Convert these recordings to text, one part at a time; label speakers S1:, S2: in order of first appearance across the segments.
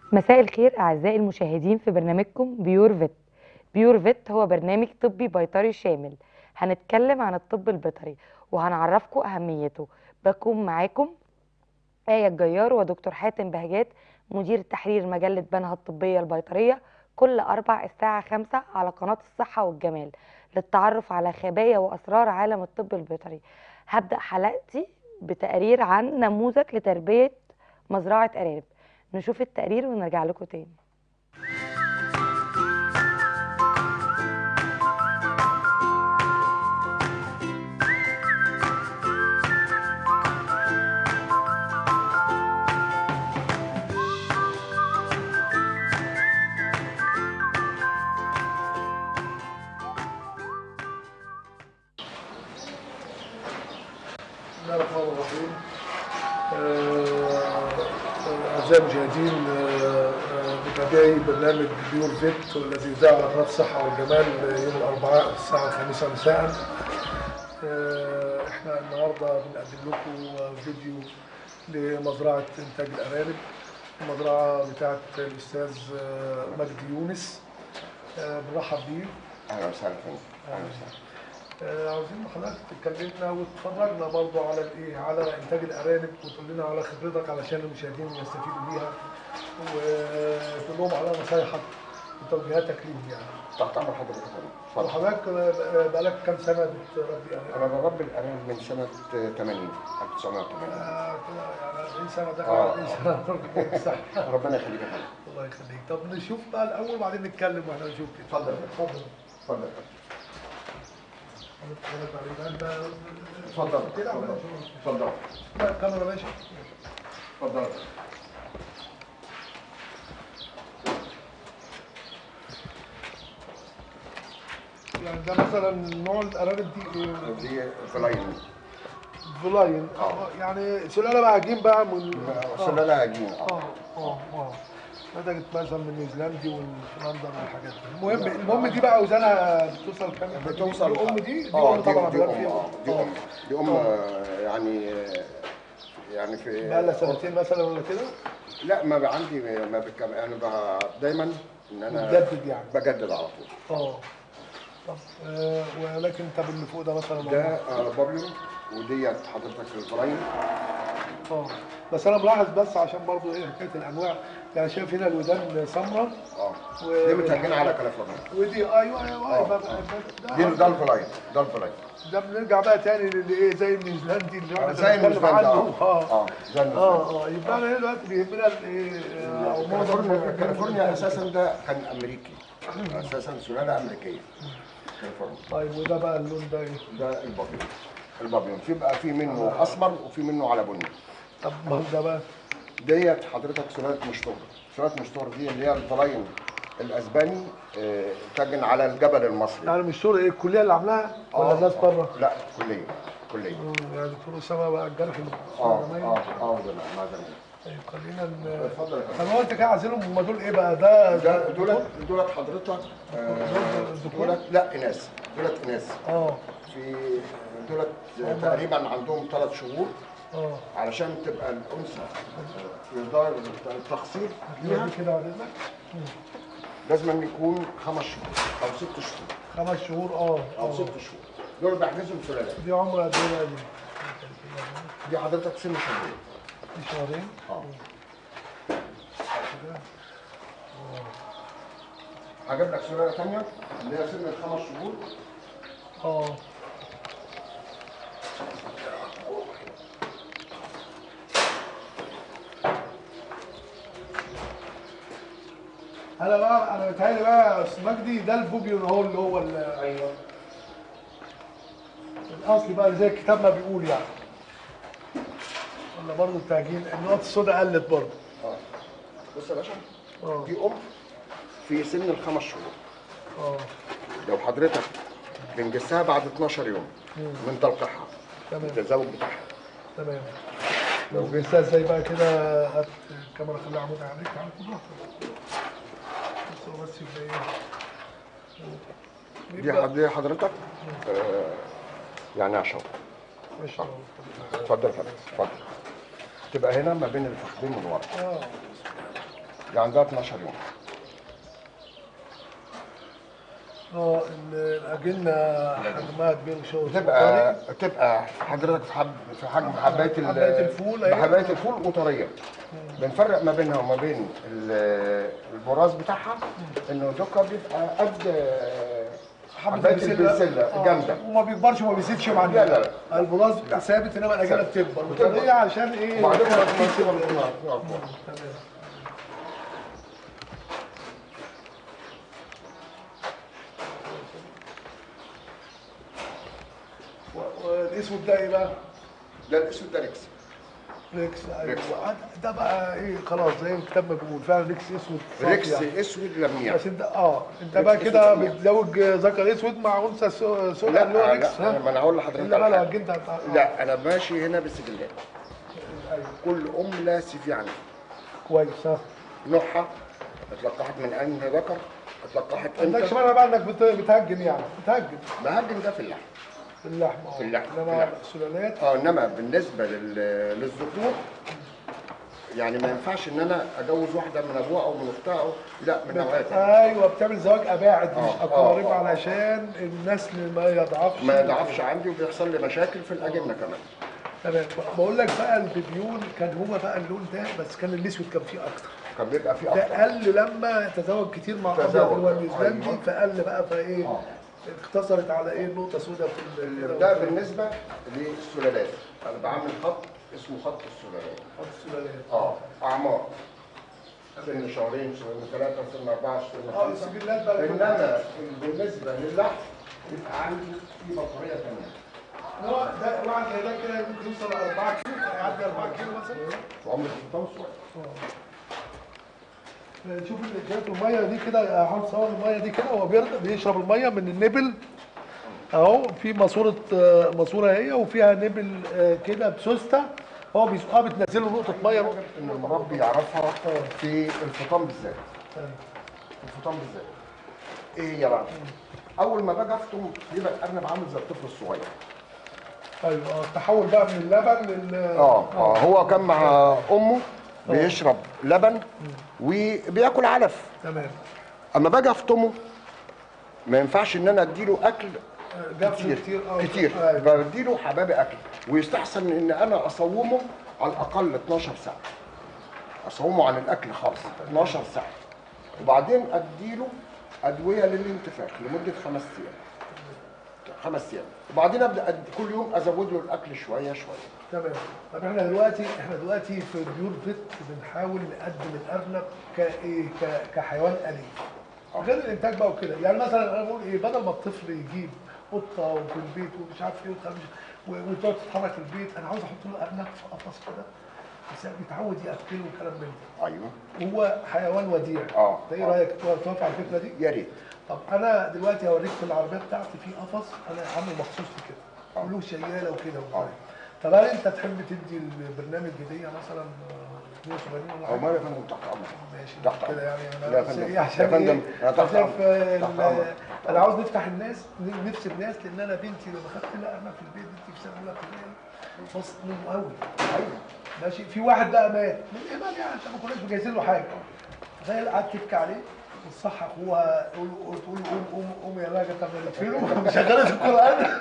S1: مساء الخير أعزائي المشاهدين في برنامجكم بيور فيت بيور فيت هو برنامج طبي بيطري شامل هنتكلم عن الطب البيطري وهنعرفكم أهميته بكون معاكم آية الجيار ودكتور حاتم بهجات مدير تحرير مجلة بنها الطبية البيطرية كل أربع الساعة خمسة على قناة الصحة والجمال للتعرف على خبايا وأسرار عالم الطب البيطري هبدأ حلقتي بتقرير عن نموذج لتربية مزرعة أرانب نشوف التقرير ونرجع لكم تاني
S2: بسم الله الرحمن الرحيم آه، أعزائي المشاهدين آه، آه، متابعي برنامج بيور فيت والذي يذاع على قناة الصحة والجمال يوم الأربعاء الساعة الخامسة مساء آه، احنا النهاردة بنقدم لكم فيديو لمزرعة إنتاج الأرانب المزرعة بتاعت الأستاذ آه، مجدي يونس آه، بنرحب بيه
S3: اهلا وسهلا فندم اهلا وسهلا
S2: آه، عاوزين حضرتك تكلمنا وتفرجنا برضو على الايه على انتاج الارانب وتقول لنا على خبرتك علشان المشاهدين يستفيدوا بيها وتقول لهم على نصايحك وتوجيهاتك ليهم يعني.
S3: تحت امر حضرتك يا فندم اتفضل
S2: وحضرتك آه، بقالك كام سنه بتربي ارانب؟
S3: انا بربي الارانب من سنه 80 1980
S2: آه، كده يعني 40 سنه داخل
S3: آه.
S2: 40 سنه صح
S3: ربنا يخليك يا فندم
S2: الله يخليك طب نشوف بقى الاول وبعدين نتكلم واحنا نشوف كده
S3: اتفضل.
S2: اتفضل
S3: اتفضل يا فندم.
S2: حضرتك عليك. انت
S3: اتفضل
S2: كده ولا
S3: اتفضل
S2: شو؟
S3: اتفضل
S2: لا الكاميرا ماشي
S3: اتفضل
S2: يعني ده مثلا نوع الارانب دي ايه؟
S3: دي فلاين
S2: فلاين
S3: آه.
S2: يعني سلاله بقى عجين بقى من
S3: سلاله عجين
S2: اه
S3: اه
S2: اه اه نتجت مثلا من نيوزيلندي والفنلندر والحاجات دي المهم المهم دي بقى اوزانها بتوصل كام
S3: بتوصل
S2: دي ام دي دي
S3: اه
S2: ام
S3: دي
S2: طبعا
S3: دي
S2: بيبقى
S3: ام
S2: فيها
S3: اه دي ام دي ام آه، يعني آه، يعني في
S2: بقى لها سنتين مثلا ولا كده
S3: لا ما بقى عندي ما بكم انا بقى دايما ان انا
S2: بتجدد يعني
S3: بجدد على طول
S2: اه طب آه ولكن طب اللي فوق ده مثلا
S3: ده آه، بابيون وديت حضرتك الفلاين
S2: اه بس انا ملاحظ بس عشان برضو ايه حكايه الانواع يعني شايف هنا الودان سمراء
S3: اه
S2: و-
S3: دي متهجنه على كاليفورنيا
S2: ودي ايوه ايوه
S3: آه،
S2: يبقى
S3: دي ده الفلاين ده الفلاين
S2: ده بنرجع بقى تاني للي ايه زي النيوزيلندي اللي احنا
S3: زي
S2: بنتكلم
S3: النيوزيلند
S2: عنه
S3: اه
S2: اه
S3: اه زي النيوزيلند
S2: اه اه يبقى انا دلوقتي بيهمنا الايه آه، أو معظم
S3: كاليفورنيا كاليفورنيا اساسا ده كان امريكي اساسا سلاله امريكيه كاليفورنيا
S2: طيب وده بقى اللون ده ايه؟
S3: ده البابيون البابيون في بقى في منه اسمر وفي منه على بني
S2: طب ما هو ده بقى
S3: ديت حضرتك سلاله مشطور سلاله مشطور دي اللي هي الفلاين الاسباني آه، تجن على الجبل المصري
S2: يعني مش صورة ايه الكليه اللي عاملاها ولا
S3: آه،
S2: الناس
S3: آه.
S2: بره؟
S3: لا كليه كليه
S2: مم، يعني دكتور اسامه بقى الجرح اللي في
S3: اه
S2: الزمايل.
S3: اه اه ده مع زمان
S2: طيب خلينا ن-
S3: اتفضل يا فندم.
S2: طب هو انت كده عايزينهم هم دول ايه بقى ده
S3: ده دولت دولت حضرتك آه، دولت لا اناث دولت اناث
S2: اه
S3: في دولت تقريبا عندهم ثلاث شهور
S2: اه
S3: علشان تبقى الانثى في دار التخصيب
S2: هتلاقيها
S3: ليها
S2: دي كده بعد اذنك
S3: لازم يكون خمس شهور او ست شهور
S2: خمس شهور اه
S3: او
S2: اه
S3: ست شهور دول بحجزهم سلالات
S2: دي عمر قد ايه بقى دي؟
S3: دي حضرتك سن شهرين
S2: دي شهرين
S3: اه هجيب لك سلاله ثانيه اللي هي سن الخمس شهور
S2: اه انا بقى انا متهيألي بقى يا استاذ مجدي ده البوبيون اهو اللي هو ال-
S3: ايوه
S2: الاصلي بقى زي الكتاب ما بيقول يعني ولا برضه التهجين النقط السوداء قلت برضه
S3: اه بص يا باشا
S2: اه
S3: دي ام في سن الخمس شهور
S2: اه
S3: لو حضرتك بنجسها بعد 12 يوم من تلقيحها
S2: تمام
S3: التزاوج بتاعها
S2: تمام لو جبتها ازاي بقى كده هات الكاميرا خليها عمود عليك على براحتك بس هو بس يبقى ايه
S3: دي حد- دي حضرتك آه يعني عشان
S2: ما شاء الله
S3: اتفضل يا فندم اتفضل تبقى هنا ما بين الفخذين من ورا
S2: اه
S3: دي عندها 12 يوم
S2: اه ال- الاجنه حجمها كبير شويه
S3: بتبقى بتبقى حضرتك في حب في حجم حبايه ال-
S2: حباية الفول، أيوة.
S3: حبايه الفول وطريه بنفرق ما بينها وما بين ال- البراز بتاعها انه دوكا بيبقى قد حبايه البسله
S2: آه،
S3: جامده
S2: وما بيكبرش وما بيزيدش مع
S3: لا، لا،
S2: لا البراز ثابت انما الاجنه
S3: ثابت.
S2: بتكبر
S3: بتكبر.
S2: وطريه عشان ايه
S3: وبعدين
S2: تبقى
S3: ما
S2: كتير
S3: تسيبها
S2: كده.
S3: من النار.
S2: تمام و- والاسود ده ايه بقى؟
S3: ده الاسود ده ريكس
S2: ريكس
S3: ريكس.
S2: ايوه ده بقى ايه خلاص زي ما الكتاب ما بيقول فعلا ريكس اسود صافي
S3: ريكس
S2: يعني.
S3: اسود لميع
S2: بس انت اه انت
S3: ريكس
S2: بقى
S3: اسود
S2: كده
S3: لميع.
S2: بتزوج ذكر اسود مع انثى سو- سوداء
S3: لا
S2: اللي هو
S3: لا
S2: ريكس
S3: أنا- ما انا هقول لحضرتك
S2: الا بقى
S3: على
S2: لو
S3: حاجة.
S2: عجنت هت- آه.
S3: لا انا ماشي هنا بسجلات
S2: ايوه
S3: كل ام لها سيف يعني
S2: كويس ها
S3: نوعها اتلقحت من انهي ذكر اتلقحت
S2: ما عندكش
S3: امتى
S2: مانع بقى انك بت- بتهجن يعني بتهجن
S3: بهجن ده في اللحم
S2: في اللحمه اه
S3: في اللحم، في
S2: انما
S3: اللحم.
S2: السلالات
S3: اه انما بالنسبه لل- للذكور يعني ما ينفعش ان انا اجوز واحده من ابوها او من اختها او لا من نوعيه تانية.
S2: ايوه بتعمل زواج اباعد مش
S3: آه،
S2: اقارب
S3: آه، آه.
S2: علشان النسل ما يضعفش
S3: ما يضعفش عندي وبيحصل لي مشاكل في الاجنه كمان
S2: تمام بقول لك بقى البيبيون كان هو بقى اللون ده بس كان الاسود كان فيه اكتر
S3: كان بيبقى في
S2: ده
S3: اكتر
S2: قل لما تزوج كتير مع
S3: تزوج،
S2: ابيض هو النيوزيلندي
S3: أيوة.
S2: فقل بقى فايه
S3: آه.
S2: اختصرت على ايه نقطه سوداء في ال-
S3: ده بالنسبه للسلالات انا بعمل خط اسمه خط السلالات
S2: خط السلالات
S3: اه اعمار سن شهرين سن ثلاثه سن اربعه سن
S2: اه
S3: خمسه
S2: السجلات بقى
S3: انما بالنسبه للحم يبقى عندي في بطاريه ثانيه
S2: هو ده واحد زي ده كده ممكن يوصل ل 4 كيلو يعدي 4 كيلو مثلا
S3: في عمر الحيطان صغير
S2: شوف اللي شايف الميه دي كده هحاول صور الميه دي كده هو بيرد- بيشرب الميه من النبل اهو في ماسوره آه، ماسوره هي وفيها نبل آه، كده بسوسته هو بيسقها بتنزل له نقطه ميه نقطه
S3: ان المربي يعرفها في الفطام بالذات الفطام بالذات ايه هي بقى اول ما باجي افطم بيبقى الارنب عامل زي الطفل الصغير
S2: ايوه اه التحول بقى من اللبن لل
S3: اه اه هو كان مع امه بيشرب لبن وبياكل علف
S2: تمام
S3: اما باجي افطمه ما ينفعش ان انا اديله اكل
S2: جاب
S3: كتير
S2: كتير اه
S3: كتير
S2: أيوة.
S3: بديله حباب اكل ويستحسن ان انا اصومه على الاقل 12 ساعه اصومه عن الاكل خالص 12 ساعه وبعدين اديله ادويه للانتفاخ لمده خمس ايام خمس ايام وبعدين ابدا أد... كل يوم ازود له الاكل شويه شويه
S2: تمام طب احنا دلوقتي احنا دلوقتي في بيور فيت بنحاول نقدم الارنب كايه ك- كحيوان اليف غير الانتاج بقى وكده يعني مثلا انا بقول ايه بدل ما الطفل يجيب قطه وفي البيت ومش عارف ايه وتخرج- و- وتقعد تتحرك في البيت انا عاوز احط له ارنب في قفص كده بس يتعود ياكله وكلام من ده
S3: ايوه
S2: هو حيوان وديع
S3: اه.
S2: ده ايه رايك توافق على الفكره دي؟
S3: يا ريت
S2: طب انا دلوقتي هوريك في العربيه بتاعتي في قفص انا عامل مخصوص لكده
S3: آه.
S2: وله شياله وكده
S3: آه.
S2: وبتاع طب هل انت تحب تدي البرنامج هديه مثلا آه، 72 ولا
S3: او
S2: حاجه؟
S3: ما يا فندم تحت امرك
S2: ماشي
S3: تحت
S2: كده يعني
S3: لا
S2: انا
S3: يا
S2: بس
S3: فندم.
S2: ايه
S3: يا
S2: عشان
S3: فندم،
S2: ايه؟
S3: أنا تحت
S2: عشان
S3: أمرك.
S2: في
S3: تحت
S2: ال-
S3: أمرك.
S2: انا عاوز نفتح الناس نفس الناس لان انا بنتي لما خدت لها ارنب في البيت بنتي في سنه اولى ابتدائي انبسطت منه قوي
S3: ايوه
S2: ماشي في واحد بقى مات من ايمان يعني عشان ما كناش مجهزين له حاجه تخيل قعدت تبكي عليه وتصح اخوها تقول له تقول له قوم قوم قوم يا راجل طب ندفنه مشغله القران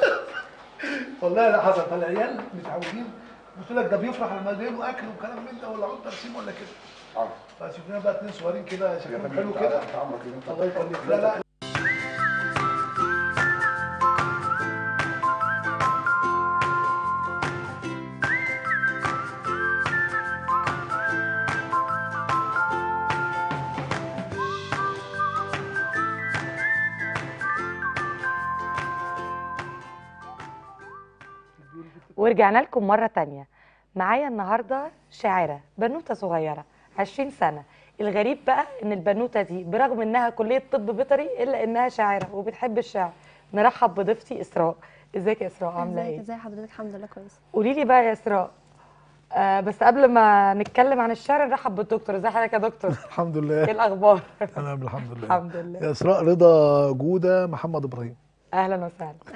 S2: والله لا حصل فالعيال متعودين قلت لك ده بيفرح لما يجيب له اكل وكلام من ده ولا عود ترسيم ولا كده
S3: اه
S2: فشفنا بقى اتنين صغيرين كده
S3: يا
S2: شكلهم
S3: فندم
S2: حلو
S3: تعالى
S2: كده
S3: تحت امرك اللي انت
S2: الله يخليك لا لا
S1: ورجعنا لكم مرة تانية معايا النهاردة شاعرة بنوتة صغيرة 20 سنة الغريب بقى ان البنوتة دي برغم انها كلية طب بيطري الا انها شاعرة وبتحب الشعر نرحب بضيفتي اسراء ازيك يا اسراء عاملة
S4: ازيك
S1: ايه
S4: ازي حضرتك الحمد لله كويس
S1: قولي لي بقى يا اسراء آه بس قبل ما نتكلم عن الشعر نرحب بالدكتور ازي حضرتك يا دكتور
S2: الحمد
S1: ايه
S2: لله
S1: الاخبار
S2: انا الحمد لله
S1: الحمد لله
S2: يا اسراء رضا جوده محمد ابراهيم
S1: اهلا وسهلا
S4: اهلا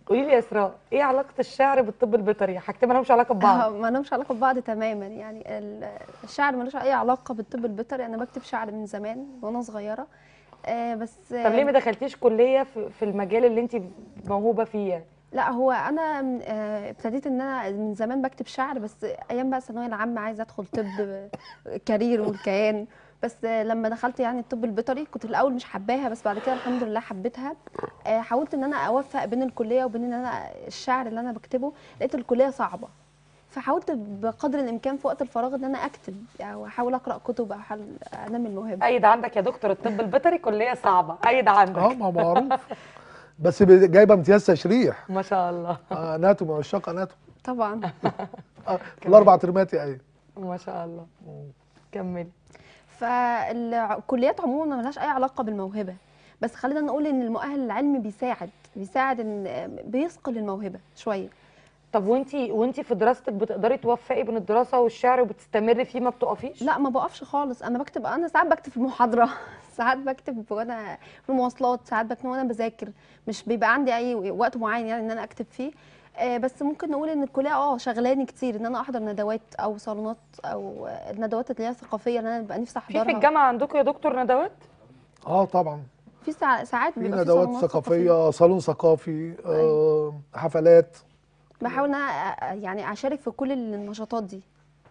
S1: قولي لي يا اسراء ايه علاقه الشعر بالطب البيطري حاجتين ما لهمش علاقه ببعض
S4: ما لهمش علاقه ببعض تماما يعني ال- الشعر ملوش اي علاقه بالطب البيطري انا بكتب شعر من زمان وانا صغيره آه بس
S1: طب ليه ما دخلتيش كليه في في المجال اللي انت موهوبه فيه يعني؟
S4: لا هو انا م- آه، ابتديت ان انا من زمان بكتب شعر بس ايام بقى الثانويه العامه عايزه ادخل طب آه، كارير والكيان بس آه، لما دخلت يعني الطب البيطري كنت الاول مش حباها بس بعد كده الحمد لله حبيتها آه، حاولت ان انا اوفق بين الكليه وبين ان انا الشعر اللي انا بكتبه لقيت الكليه صعبه فحاولت بقدر الامكان في وقت الفراغ ان انا اكتب او احاول اقرا كتب او احاول انمي الموهبه
S1: ايد عندك يا دكتور الطب البيطري كليه صعبه ايد عندك
S2: اه ما هو معروف بس ب- جايبه امتياز تشريح
S1: ما شاء الله
S2: آه، اناتومي عشاق اناتومي
S4: طبعا
S2: آه، في الاربع ترمات يا ايه
S1: ما شاء الله كملي
S4: فالكليات عموما ملهاش اي علاقه بالموهبه بس خلينا نقول ان المؤهل العلمي بيساعد بيساعد ان بيثقل الموهبه شويه
S1: طب وانتي وانتي في دراستك بتقدري توفقي بين الدراسه والشعر وبتستمري فيه ما بتقفيش
S4: لا ما بقفش خالص انا بكتب انا ساعات بكتب في المحاضره ساعات بكتب وانا في المواصلات ساعات بكتب وانا بذاكر مش بيبقى عندي اي وقت معين يعني ان انا اكتب فيه آه، بس ممكن نقول ان الكليه اه شغلاني كتير ان انا احضر ندوات او صالونات او آه، الندوات اللي هي ثقافيه اللي انا ببقى نفسي
S1: في
S4: احضرها
S1: في الجامعه عندكم يا دكتور ندوات
S2: اه طبعا
S4: في ساع- ساعات
S2: في
S4: بيبقى في
S2: ندوات
S4: صالونات
S2: ثقافيه صالون ثقافي آه، حفلات
S4: بحاول ان انا أ- يعني اشارك في كل النشاطات دي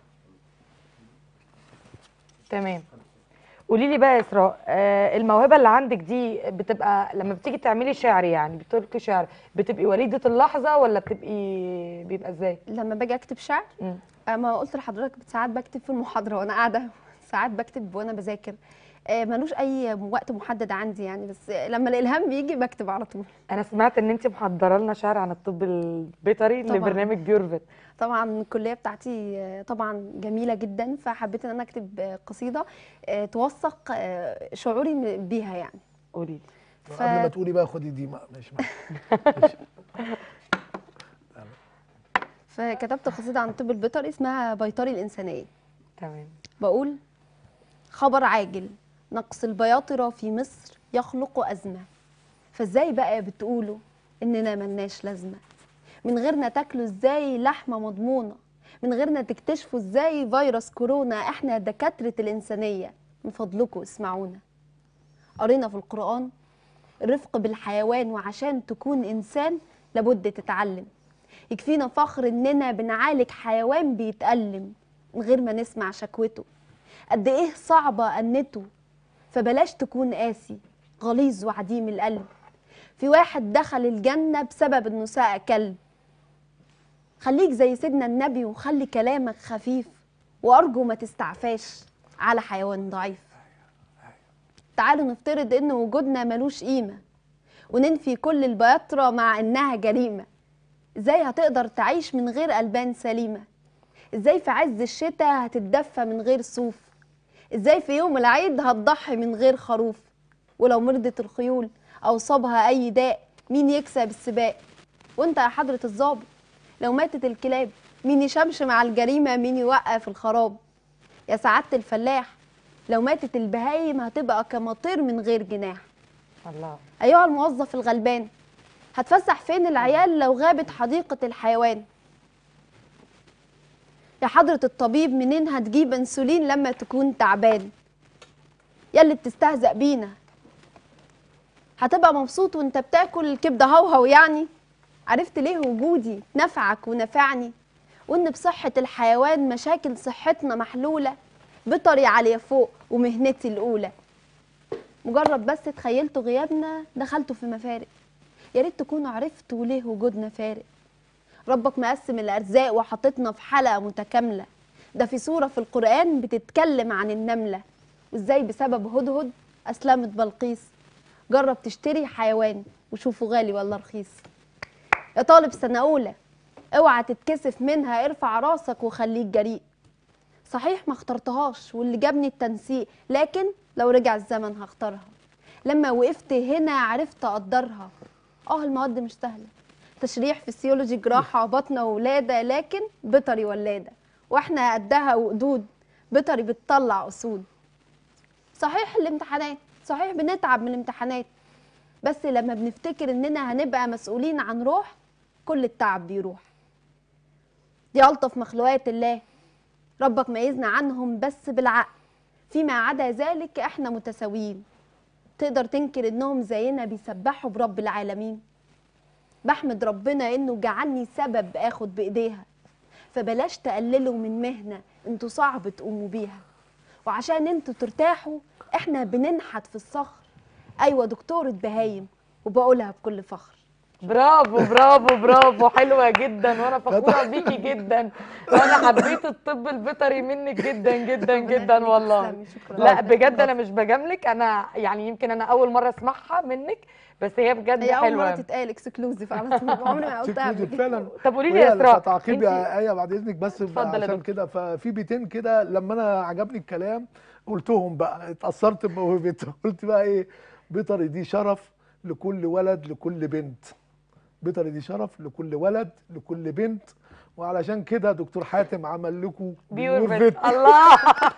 S1: تمام قولي لي بقى يا اسراء آه الموهبه اللي عندك دي بتبقى لما بتيجي تعملي شعر يعني بتلقي شعر بتبقي وليده اللحظه ولا بتبقي بيبقى ازاي
S4: لما باجي اكتب شعر
S1: مم.
S4: آه، ما قلت لحضرتك ساعات بكتب في المحاضره وانا قاعده ساعات بكتب وانا بذاكر آه، ملوش اي وقت محدد عندي يعني بس لما الالهام بيجي بكتب على طول
S1: انا سمعت ان انت محضره لنا شعر عن الطب البيطري
S4: طبعاً.
S1: لبرنامج بيورفيت
S4: طبعا الكليه بتاعتي آه، طبعا جميله جدا فحبيت ان انا اكتب آه، قصيده آه، توثق آه، شعوري م- بيها يعني
S1: قولي لي
S4: ف...
S2: قبل ما تقولي بقى خدي دي ما- ماشي ماشي.
S4: فكتبت قصيده عن الطب البيطري اسمها بيطري الانسانيه
S1: تمام
S4: بقول خبر عاجل نقص البياطرة في مصر يخلق أزمة فازاي بقى بتقولوا إننا ملناش لازمة من غيرنا تاكلوا ازاي لحمة مضمونة من غيرنا تكتشفوا ازاي فيروس كورونا احنا دكاترة الإنسانية من فضلكم اسمعونا قرينا في القرآن الرفق بالحيوان وعشان تكون إنسان لابد تتعلم يكفينا فخر إننا بنعالج حيوان بيتألم من غير ما نسمع شكوته قد ايه صعبة أنته فبلاش تكون قاسي غليظ وعديم القلب في واحد دخل الجنة بسبب انه ساق كلب خليك زي سيدنا النبي وخلي كلامك خفيف وأرجو ما تستعفاش على حيوان ضعيف تعالوا نفترض ان وجودنا ملوش قيمة وننفي كل البياطرة مع انها جريمة ازاي هتقدر تعيش من غير ألبان سليمة ازاي في عز الشتاء هتتدفى من غير صوف ازاي في يوم العيد هتضحي من غير خروف ولو مرضت الخيول او صابها اي داء مين يكسب السباق وانت يا حضرة الظابط لو ماتت الكلاب مين يشمشم على الجريمة مين يوقف الخراب يا سعادة الفلاح لو ماتت البهايم هتبقى كمطير من غير جناح
S1: الله
S4: أيها الموظف الغلبان هتفسح فين العيال لو غابت حديقة الحيوان يا حضرة الطبيب منين هتجيب انسولين لما تكون تعبان ياللي بتستهزأ بينا هتبقى مبسوط وانت بتاكل الكبدة هوهو يعني عرفت ليه وجودي نفعك ونفعني وان بصحة الحيوان مشاكل صحتنا محلولة بطري عالية فوق ومهنتي الأولى مجرد بس تخيلتوا غيابنا دخلتوا في مفارق يا ريت تكونوا عرفتوا ليه وجودنا فارق ربك مقسم الارزاق وحاططنا في حلقه متكامله ده في سوره في القران بتتكلم عن النمله وازاي بسبب هدهد اسلمت بلقيس جرب تشتري حيوان وشوفه غالي ولا رخيص يا طالب سنه اولى اوعى تتكسف منها ارفع راسك وخليك جريء صحيح ما اخترتهاش واللي جابني التنسيق لكن لو رجع الزمن هختارها لما وقفت هنا عرفت اقدرها اه المواد مش سهله تشريح فسيولوجي جراحه بطنه ولاده لكن بيطري ولاده واحنا قدها وقدود بيطري بتطلع اسود صحيح الامتحانات صحيح بنتعب من الامتحانات بس لما بنفتكر اننا هنبقى مسؤولين عن روح كل التعب بيروح دي ألطف مخلوقات الله ربك ميزنا عنهم بس بالعقل فيما عدا ذلك احنا متساويين تقدر تنكر انهم زينا بيسبحوا برب العالمين بحمد ربنا انه جعلني سبب اخد بايديها فبلاش تقللوا من مهنه انتوا صعب تقوموا بيها وعشان انتوا ترتاحوا احنا بننحت في الصخر ايوه دكتوره بهايم وبقولها بكل فخر
S1: برافو برافو برافو حلوه جدا وانا فخوره بيكي جدا وانا حبيت الطب البيطري منك جدا جدا
S4: ربنا
S1: جدا
S4: يخليك،
S1: والله
S4: تسلمي، شكراً.
S1: لا
S4: ربنا
S1: بجد
S4: يخليك.
S1: انا مش بجاملك انا يعني يمكن انا اول مره اسمعها منك بس هي بجد
S4: هي اول مره
S1: حلوه
S4: تتقال اكسكلوزيف على طول عمري ما قلتها قبل
S2: تكنيك
S4: كده.
S2: فعلا
S1: طب قولي لي
S2: وهي
S1: يا اسراء
S2: تعقيب
S1: انت-
S2: يا ايه بعد اذنك بس
S1: اتفضل يا
S2: عشان
S1: دكتور.
S2: كده ففي بيتين كده لما انا عجبني الكلام قلتهم بقى اتاثرت بموهبتها قلت بقى ايه بيطري دي شرف لكل ولد لكل بنت بيطري دي شرف لكل ولد لكل بنت وعلشان كده دكتور حاتم عمل لكم
S1: بيور
S2: بيور
S1: فيت الله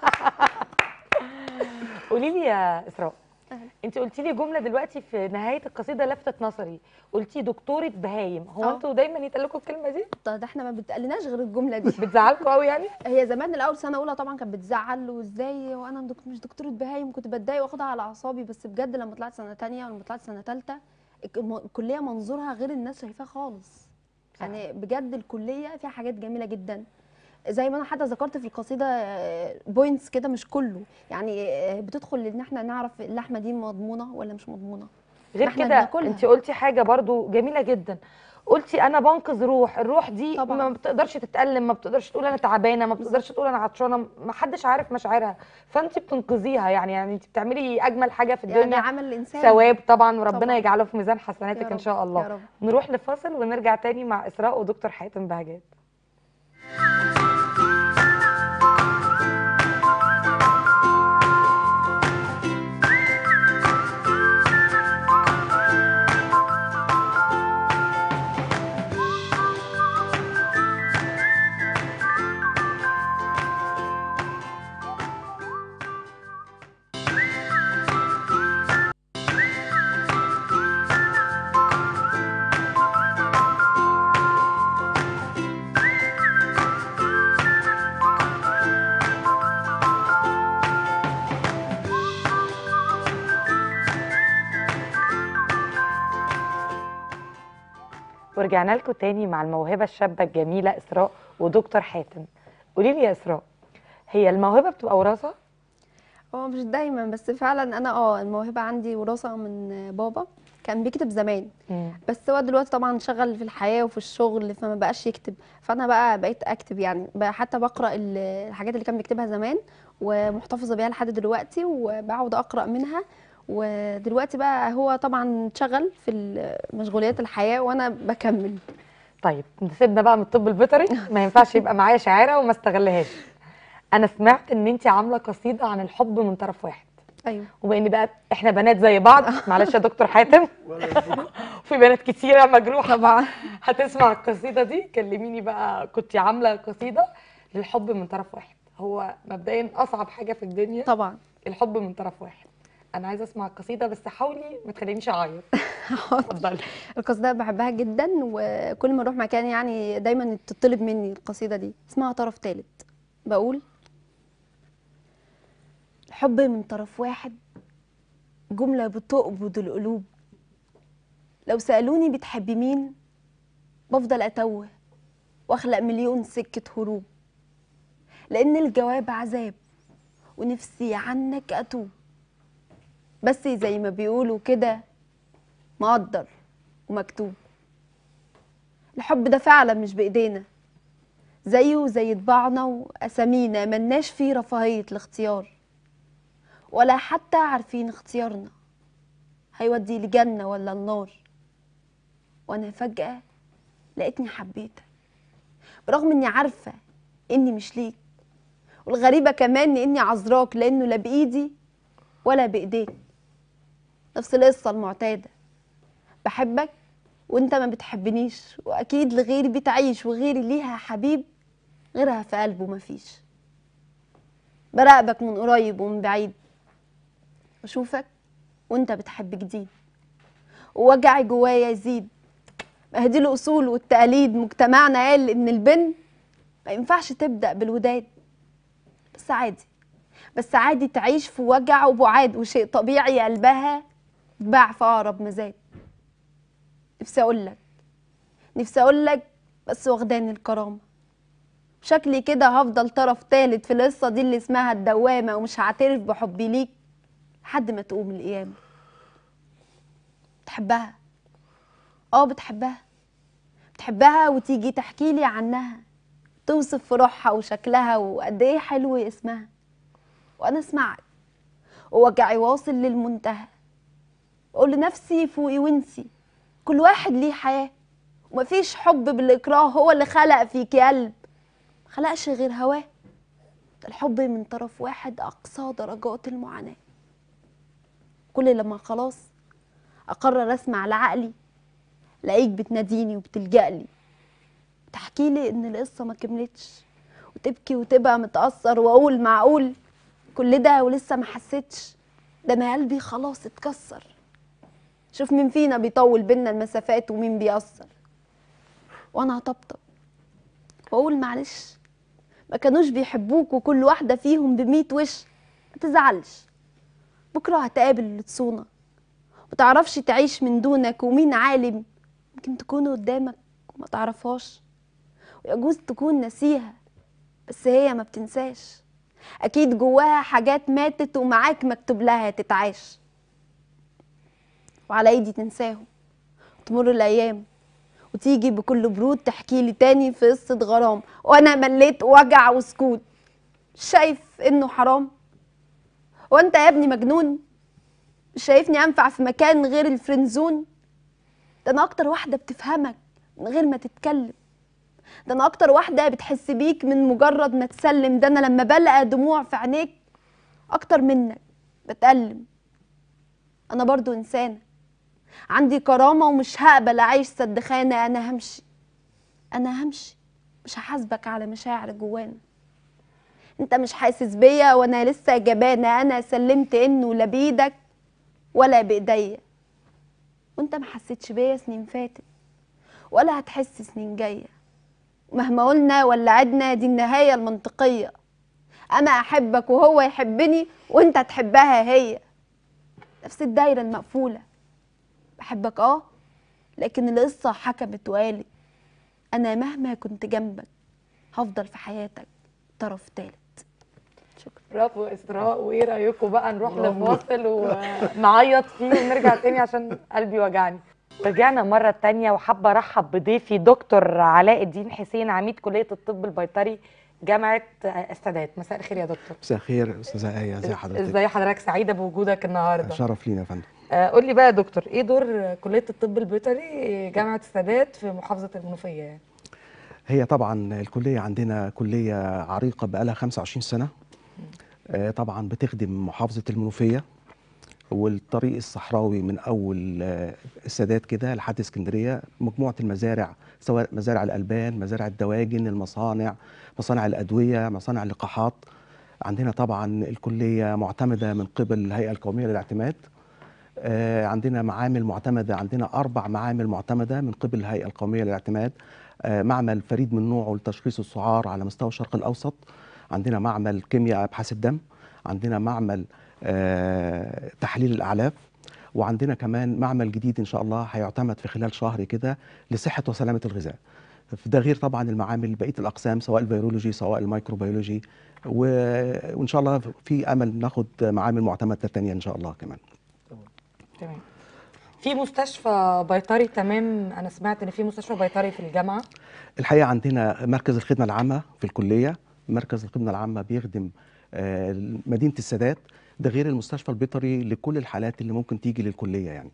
S1: قولي لي يا اسراء انت قلتي لي جمله دلوقتي في نهايه القصيده لفتت نظري قلتي دكتوره بهايم هو
S4: اه.
S1: انتوا دايما يتقال لكم الكلمه دي
S4: طب ده احنا ما بتقلناش غير الجمله دي
S1: بتزعلكم قوي يعني
S4: هي زمان الاول سنه اولى طبعا كانت بتزعل وازاي وانا دك- مش دكتوره بهايم كنت بتضايق واخدها على اعصابي بس بجد لما طلعت سنه تانية ولما طلعت سنه تالتة الك- الم- الكليه منظورها غير الناس شايفاه خالص يعني بجد الكليه فيها حاجات جميله جدا زي ما انا حتى ذكرت في القصيده بوينتس كده مش كله يعني آه، بتدخل ان احنا نعرف اللحمه دي مضمونه ولا مش مضمونه
S1: غير
S4: احنا
S1: كده
S4: بناكلها.
S1: انت قلتي حاجه برضو جميله جدا قلتي انا بنقذ روح الروح دي
S4: طبعاً.
S1: ما بتقدرش تتألم ما بتقدرش تقول انا تعبانه ما بتقدرش تقول انا عطشانه ما حدش عارف مشاعرها فانت بتنقذيها يعني يعني انت بتعملي اجمل حاجه في
S4: يعني
S1: الدنيا
S4: عمل الانسان
S1: ثواب طبعا وربنا
S4: طبعاً.
S1: يجعله في ميزان
S4: يا
S1: حسناتك ان
S4: رب،
S1: شاء
S4: يا
S1: الله
S4: رب.
S1: نروح لفاصل ونرجع تاني مع اسراء ودكتور حاتم بهجات ورجعنا لكم تاني مع الموهبه الشابه الجميله اسراء ودكتور حاتم قولي لي يا اسراء هي الموهبه بتبقى وراثه
S4: هو مش دايما بس فعلا انا اه الموهبه عندي وراثه من بابا كان بيكتب زمان بس هو دلوقتي طبعا شغل في الحياه وفي الشغل فما بقاش يكتب فانا بقى بقيت اكتب يعني بقى حتى بقرا ال- الحاجات اللي كان بيكتبها زمان ومحتفظه بيها لحد دلوقتي وبقعد اقرا منها ودلوقتي بقى هو طبعا اتشغل في ال- مشغوليات الحياه وانا بكمل
S1: طيب سيبنا بقى من الطب البيطري ما ينفعش يبقى معايا شاعره وما استغلهاش انا سمعت ان انت عامله قصيده عن الحب من طرف واحد
S4: ايوه
S1: وبما ان بقى احنا بنات زي بعض معلش يا دكتور حاتم في بنات كتيره مجروحه
S4: طبعا
S1: هتسمع القصيده دي كلميني بقى كنت عامله قصيده للحب من طرف واحد هو مبدئيا اصعب حاجه في الدنيا
S4: طبعا
S1: الحب من طرف واحد انا عايزه اسمع القصيده بس حاولي ما تخلينيش اعيط اتفضلي
S4: القصيده بحبها جدا وكل ما اروح مكان يعني دايما تطلب مني القصيده دي اسمها طرف ثالث بقول الحب من طرف واحد جمله بتقبض القلوب لو سالوني بتحبي مين بفضل اتوه واخلق مليون سكه هروب لان الجواب عذاب ونفسي عنك اتوب بس زي ما بيقولوا كده مقدر ومكتوب الحب ده فعلا مش بايدينا زيه زي طباعنا واسامينا ملناش فيه رفاهيه الاختيار ولا حتى عارفين اختيارنا هيودي لجنه ولا النار وانا فجاه لقيتني حبيتك برغم اني عارفه اني مش ليك والغريبه كمان اني عذراك لانه لا بايدي ولا بايديك نفس القصه المعتاده بحبك وانت ما بتحبنيش واكيد لغيري بتعيش وغيري ليها حبيب غيرها في قلبه مفيش براقبك من قريب ومن بعيد بشوفك وانت بتحب جديد ووجعي جوايا يزيد ما هي دي الاصول والتقاليد مجتمعنا قال ان البنت ما ينفعش تبدا بالوداد بس عادي بس عادي تعيش في وجع وبعاد وشيء طبيعي قلبها تباع في اقرب مزاد نفسي اقول لك نفسي اقول لك بس واخداني الكرامه شكلي كده هفضل طرف تالت في القصه دي اللي اسمها الدوامه ومش هعترف بحبي ليك لحد ما تقوم القيامه بتحبها اه بتحبها بتحبها وتيجي تحكي لي عنها توصف في روحها وشكلها وقد ايه حلو اسمها وانا اسمعك ووجعي واصل للمنتهى بقول لنفسي فوقي وانسي كل واحد ليه حياه ومفيش حب بالاكراه هو اللي خلق فيكي قلب خلقش غير هواه ده الحب من طرف واحد اقصى درجات المعاناه كل لما خلاص اقرر اسمع لعقلي لاقيك بتناديني وبتلجألي تحكي لي ان القصه ما كملتش وتبكي وتبقى متأثر واقول معقول كل ده ولسه ما حسيتش ده انا قلبي خلاص اتكسر شوف مين فينا بيطول بينا المسافات ومين بيأثر وانا هطبطب واقول معلش ما كانوش بيحبوك وكل واحده فيهم بميت وش ما تزعلش بكره هتقابل اللي تصونك وتعرفش تعيش من دونك ومين عالم يمكن تكون قدامك وما تعرفهاش ويجوز تكون نسيها بس هي ما بتنساش اكيد جواها حاجات ماتت ومعاك مكتوب لها تتعاش وعلى ايدي تنساهم وتمر الايام وتيجي بكل برود تحكي لي تاني في قصه غرام وانا مليت وجع وسكوت شايف انه حرام وانت يا ابني مجنون مش شايفني انفع في مكان غير الفرنزون ده انا اكتر واحده بتفهمك من غير ما تتكلم ده انا اكتر واحده بتحس بيك من مجرد ما تسلم ده انا لما بلقى دموع في عينيك اكتر منك بتألم انا برضو انسانه عندي كرامه ومش هقبل اعيش سدخانه انا همشي انا همشي مش هحاسبك على مشاعر جوانا انت مش حاسس بيا وانا لسه جبانه انا سلمت انه لا بايدك ولا بايديا وانت ما حسيتش بيا سنين فاتت ولا هتحس سنين جايه مهما قلنا ولا عدنا دي النهايه المنطقيه انا احبك وهو يحبني وانت تحبها هي نفس الدايره المقفوله بحبك اه لكن القصه حكمت وقالت انا مهما كنت جنبك هفضل في حياتك طرف تالت شكرا
S1: برافو اسراء وايه رايكم بقى نروح لفاصل ونعيط فيه ونرجع تاني عشان قلبي وجعني رجعنا مرة تانية وحابة أرحب بضيفي دكتور علاء الدين حسين عميد كلية الطب البيطري جامعة السادات مساء الخير يا دكتور
S5: مساء الخير استاذه ايه ازي حضرتك
S1: ازاي حضرتك سعيدة بوجودك النهاردة
S5: شرف لينا يا فندم
S1: آه، قول لي بقى يا دكتور ايه دور كلية الطب البيطري جامعة السادات في محافظة المنوفية يعني
S5: هي طبعا الكليه عندنا كليه عريقه بقالها 25 سنه آه، طبعا بتخدم محافظه المنوفيه والطريق الصحراوي من اول آه، السادات كده لحد اسكندريه مجموعه المزارع سواء مزارع الالبان مزارع الدواجن المصانع مصانع الادويه مصانع اللقاحات عندنا طبعا الكليه معتمده من قبل الهيئه القوميه للاعتماد آه، عندنا معامل معتمده عندنا اربع معامل معتمده من قبل الهيئه القوميه للاعتماد آه، معمل فريد من نوعه لتشخيص السعار على مستوى الشرق الاوسط عندنا معمل كيمياء ابحاث الدم عندنا معمل آه، تحليل الاعلاف وعندنا كمان معمل جديد ان شاء الله هيعتمد في خلال شهر كده لصحه وسلامه الغذاء ده غير طبعا المعامل بقيه الاقسام سواء الفيرولوجي سواء الميكروبيولوجي و- وان شاء الله في امل ناخد معامل معتمده تانية ان شاء الله كمان
S1: تمام في مستشفى بيطري تمام انا سمعت ان في مستشفى بيطري في الجامعة
S5: الحقيقه عندنا مركز الخدمه العامه في الكليه مركز الخدمه العامه بيخدم آه، مدينه السادات ده غير المستشفى البيطري لكل الحالات اللي ممكن تيجي للكليه يعني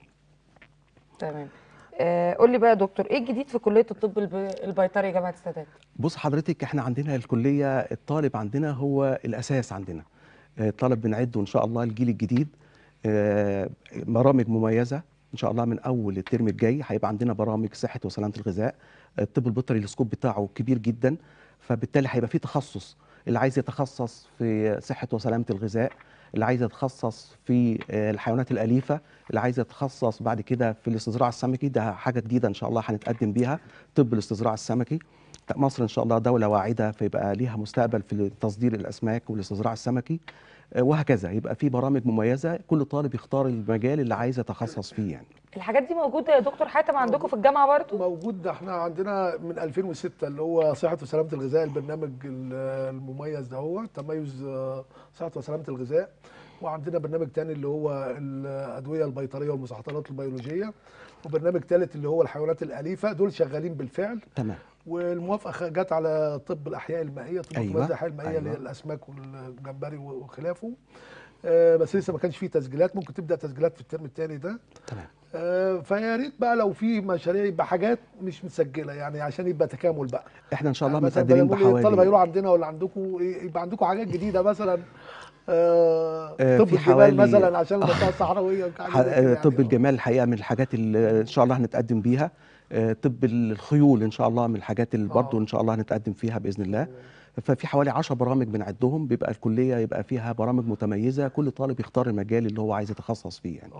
S1: تمام آه، قول لي بقى يا دكتور ايه الجديد في كلية الطب الب- البيطري جامعة السادات
S5: بص حضرتك احنا عندنا الكليه الطالب عندنا هو الاساس عندنا آه، الطالب بنعده ان شاء الله الجيل الجديد آه، برامج مميزه ان شاء الله من اول الترم الجاي هيبقى عندنا برامج صحه وسلامه الغذاء الطب البيطري السكوب بتاعه كبير جدا فبالتالي هيبقى فيه تخصص اللي عايز يتخصص في صحه وسلامه الغذاء اللي عايزه تتخصص في آه، الحيوانات الاليفه اللي عايزه تتخصص بعد كده في الاستزراع السمكي ده حاجه جديده ان شاء الله هنتقدم بيها طب الاستزراع السمكي مصر ان شاء الله دوله واعده فيبقى ليها مستقبل في تصدير الاسماك والاستزراع السمكي آه، وهكذا يبقى في برامج مميزه كل طالب يختار المجال اللي عايز يتخصص فيه يعني
S1: الحاجات دي موجوده يا دكتور حاتم عندكم في الجامعه برضو
S2: موجود ده احنا عندنا من 2006 اللي هو صحة وسلامة الغذاء البرنامج ال- المميز ده هو تميز آه، صحة وسلامة الغذاء وعندنا برنامج تاني اللي هو الأدوية البيطرية والمستحضرات البيولوجية وبرنامج ثالث اللي هو الحيوانات الأليفة دول شغالين بالفعل
S5: تمام
S2: والموافقة خ- جت على طب الأحياء المائية طب
S5: أيوة،
S2: أيوة. الأحياء المائية اللي هي
S5: أيوة.
S2: الأسماك والجمبري وخلافه آه، بس لسه ما كانش فيه تسجيلات ممكن تبدأ تسجيلات في الترم الثاني ده
S5: تمام
S2: آه، فيا ريت بقى لو في مشاريع يبقى حاجات مش متسجله يعني عشان يبقى تكامل بقى
S5: احنا ان شاء الله
S2: يعني مثلا
S5: متقدمين
S2: بدل ما نقول الطلبه
S5: بحوالي
S2: يروحوا عندنا ولا عندكم إيه، يبقى عندكم حاجات جديده مثلا آه،
S5: آه،
S2: طب
S5: في
S2: الجبال
S5: حوالي-
S2: مثلا عشان المنطقه الصحراويه وحاجات
S5: ح-
S2: زي كده
S5: آه،
S2: يعني.
S5: طب
S2: آه.
S5: الجمال الحقيقه من الحاجات اللي ان شاء الله هنتقدم بيها آه، طب الخيول ان شاء الله من الحاجات اللي برضه
S2: آه.
S5: ان شاء الله هنتقدم فيها باذن الله ففي حوالي 10 برامج بنعدهم بيبقى الكليه يبقى فيها برامج متميزه كل طالب يختار المجال اللي هو عايز يتخصص فيه يعني
S2: آه.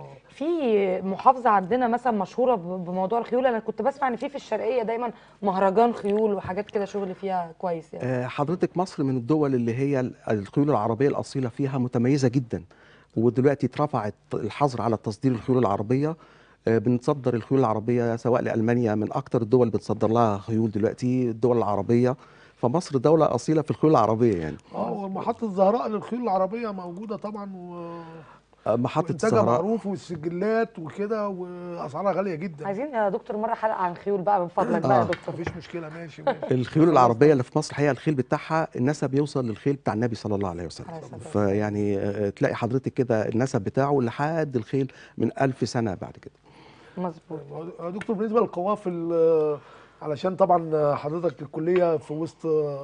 S1: في محافظه عندنا مثلا مشهوره ب- بموضوع الخيول انا كنت بسمع ان في في الشرقيه دايما مهرجان خيول وحاجات كده شغل فيها كويس يعني
S5: آه، حضرتك مصر من الدول اللي هي ال- الخيول العربية الأصيلة فيها متميزة جدا ودلوقتي اترفعت الحظر على تصدير الخيول العربية آه، بنتصدر الخيول العربية سواء لألمانيا من أكتر الدول اللي بتصدر لها خيول دلوقتي الدول العربية فمصر دولة أصيلة في الخيول العربية يعني
S2: اه ومحطه الزهراء للخيول العربيه موجوده طبعا و
S5: آه، محطة
S2: وانتاجها
S5: الزهراء
S2: معروف والسجلات وكده واسعارها غاليه جدا
S1: عايزين يا دكتور مره حلقه عن خيول بقى من فضلك بقى يا
S5: آه.
S1: دكتور
S2: مفيش مشكله ماشي ماشي
S5: الخيول العربية اللي في مصر الحقيقة الخيل بتاعها النسب يوصل للخيل بتاع النبي صلى الله عليه وسلم
S1: عليه الصلاة والسلام.
S5: فيعني آه، تلاقي حضرتك كده النسب بتاعه لحد الخيل من ألف سنة بعد كده
S1: مظبوط
S2: يا دكتور بالنسبه للقوافل آه، علشان طبعا حضرتك الكليه في وسط آه،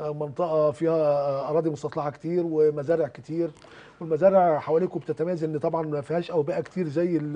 S2: منطقه فيها اراضي مستصلحه كتير ومزارع كتير والمزارع حواليكم بتتميز ان طبعا ما فيهاش اوبئه كتير زي ال-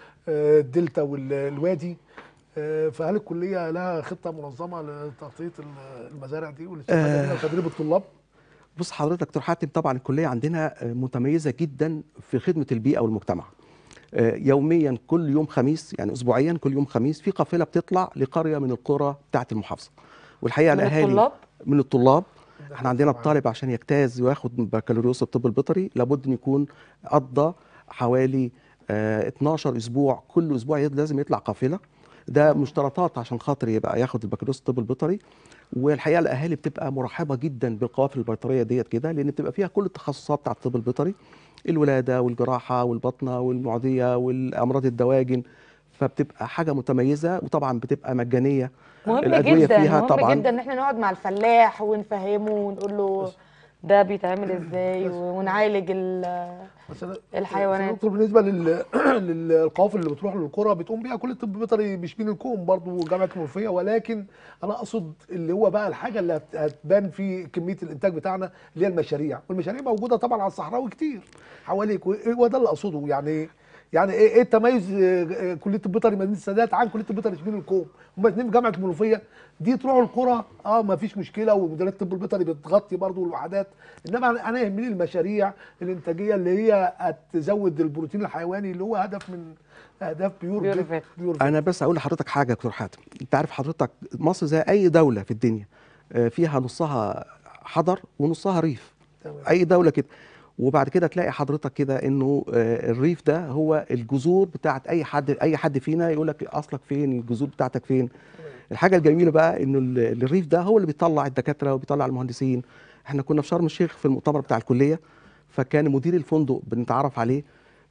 S2: آه، الدلتا والوادي آه، فهل الكليه لها خطه منظمه لتغطيه ال- المزارع دي والاستفاده منها وتدريب الطلاب؟
S5: بص حضرتك دكتور حاتم طبعا الكليه عندنا آه، متميزه جدا في خدمه البيئه والمجتمع آه، يوميا كل يوم خميس يعني اسبوعيا كل يوم خميس في قافله بتطلع لقريه من القرى بتاعه المحافظه والحقيقه
S1: من
S5: الاهالي
S1: الطلاب؟
S5: من الطلاب
S2: ده
S5: احنا عندنا
S2: طبعاً.
S5: الطالب عشان يجتاز وياخد بكالوريوس الطب البيطري لابد ان يكون قضى حوالي آه 12 اسبوع كل اسبوع يد- لازم يطلع قافله ده مشترطات عشان خاطر يبقى ياخد البكالوريوس الطب البيطري والحقيقه الاهالي بتبقى مرحبه جدا بالقوافل البيطريه ديت كده لان بتبقى فيها كل التخصصات بتاعه الطب البيطري الولاده والجراحه والبطنه والمعديه والامراض الدواجن فبتبقى حاجه متميزه وطبعا بتبقى مجانيه
S1: مهم
S5: الأدوية
S1: جدا
S5: فيها
S1: مهم
S5: طبعاً.
S1: جدا ان احنا نقعد مع الفلاح ونفهمه ونقول له ده بيتعمل ازاي ونعالج ال-
S2: بس أنا-
S1: الحيوانات.
S2: بس دكتور بالنسبه لل... للقوافل اللي بتروح للقرى بتقوم بيها كل الطب البيطري مش من الكوم برضه جامعه المنوفيه ولكن انا اقصد اللي هو بقى الحاجه اللي هت- هتبان في كميه الانتاج بتاعنا اللي هي المشاريع والمشاريع موجوده طبعا على الصحراوي كتير حواليك هو ده اللي اقصده يعني يعني ايه ايه التميز آه، آه، كليه الطب البيطري مدينه السادات عن كليه الطب البيطري شبين الكوم هم الاثنين في جامعه المنوفيه دي تروحوا القرى اه ما فيش مشكله ومديريه الطب البيطري بتغطي برضو الوحدات انما أنا- انا يهمني المشاريع الانتاجيه اللي هي هتزود البروتين الحيواني اللي هو هدف من اهداف بيور
S1: بيور
S2: فيت
S1: فيت.
S2: بيور فيت.
S5: انا بس اقول لحضرتك حاجه يا دكتور حاتم انت عارف حضرتك مصر زي اي دوله في الدنيا آه، فيها نصها حضر ونصها ريف
S2: تمام.
S5: اي دوله كده وبعد كده تلاقي حضرتك كده انه آه، الريف ده هو الجذور بتاعت اي حد اي حد فينا يقول لك اصلك فين الجذور بتاعتك فين الحاجه الجميله بقى انه ال- الريف ده هو اللي بيطلع الدكاتره وبيطلع المهندسين احنا كنا في شرم الشيخ في المؤتمر بتاع الكليه فكان مدير الفندق بنتعرف عليه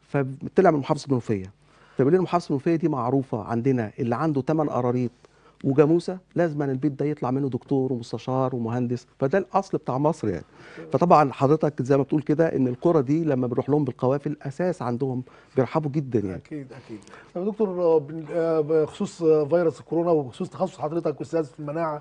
S5: فطلع من محافظه المنوفيه فبيقول لي محافظه المنوفيه دي معروفه عندنا اللي عنده 8 قراريط وجاموسه لازم أن البيت ده يطلع منه دكتور ومستشار ومهندس فده الاصل بتاع مصر يعني فطبعا حضرتك زي ما بتقول كده ان القرى دي لما بنروح لهم بالقوافل اساس عندهم بيرحبوا جدا يعني
S2: اكيد اكيد طب يا دكتور آه، بن- آه، بخصوص آه، فيروس الكورونا وبخصوص تخصص حضرتك استاذ في المناعه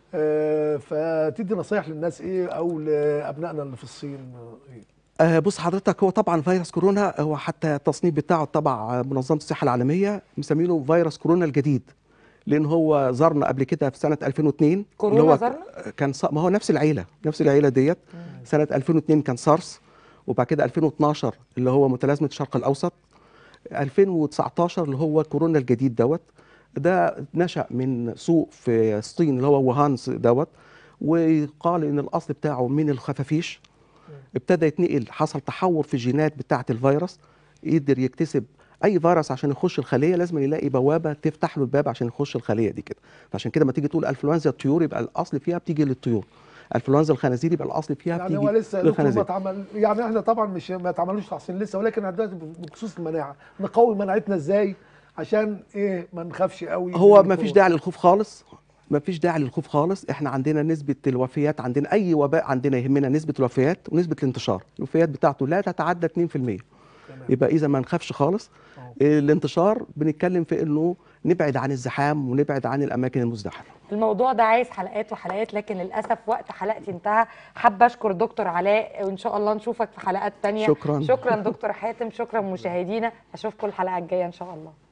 S2: آه، فتدي نصايح للناس ايه او لابنائنا اللي في الصين آه، ايه
S5: آه بص حضرتك هو طبعا فيروس كورونا هو حتى التصنيف بتاعه تبع منظمه الصحه العالميه مسمينه فيروس كورونا الجديد لان هو زارنا قبل كده في سنه 2002 اللي
S1: كورونا
S5: هو
S1: زارنا؟
S5: كان ص- ما هو نفس العيله نفس العيله ديت سنه 2002 كان سارس وبعد كده 2012 اللي هو متلازمه الشرق الاوسط 2019 اللي هو كورونا الجديد دوت ده نشأ من سوق في الصين اللي هو ووهان دوت وقال ان الاصل بتاعه من الخفافيش ابتدى يتنقل حصل تحور في الجينات بتاعه الفيروس يقدر يكتسب اي فيروس عشان يخش الخليه لازم يلاقي بوابه تفتح له الباب عشان يخش الخليه دي كده فعشان كده ما تيجي تقول انفلونزا الطيور يبقى الاصل فيها بتيجي للطيور انفلونزا الخنازير يبقى الاصل فيها
S2: يعني
S5: بتيجي
S2: هو لسه يا دكتور ما
S5: للخنازير
S2: اتعمل يعني احنا طبعا مش ما اتعملوش تحصين لسه ولكن دلوقتي بخصوص المناعه نقوي مناعتنا ازاي عشان ايه ما نخافش قوي
S5: هو
S2: من
S5: ما فيش
S2: الكورونا.
S5: داعي للخوف خالص ما فيش داعي للخوف خالص احنا عندنا نسبة الوفيات عندنا اي وباء عندنا يهمنا نسبة الوفيات ونسبة الانتشار الوفيات بتاعته لا تتعدى 2% يبقى اذا ما نخافش خالص
S2: أهو.
S5: الانتشار بنتكلم في انه نبعد عن الزحام ونبعد عن الاماكن المزدحمة
S1: الموضوع ده عايز حلقات وحلقات لكن للاسف وقت حلقتي انتهى حابه اشكر دكتور علاء وان شاء الله نشوفك في حلقات تانية
S5: شكراً.
S1: شكرا دكتور حاتم شكرا مشاهدينا اشوفكم الحلقه الجايه ان شاء الله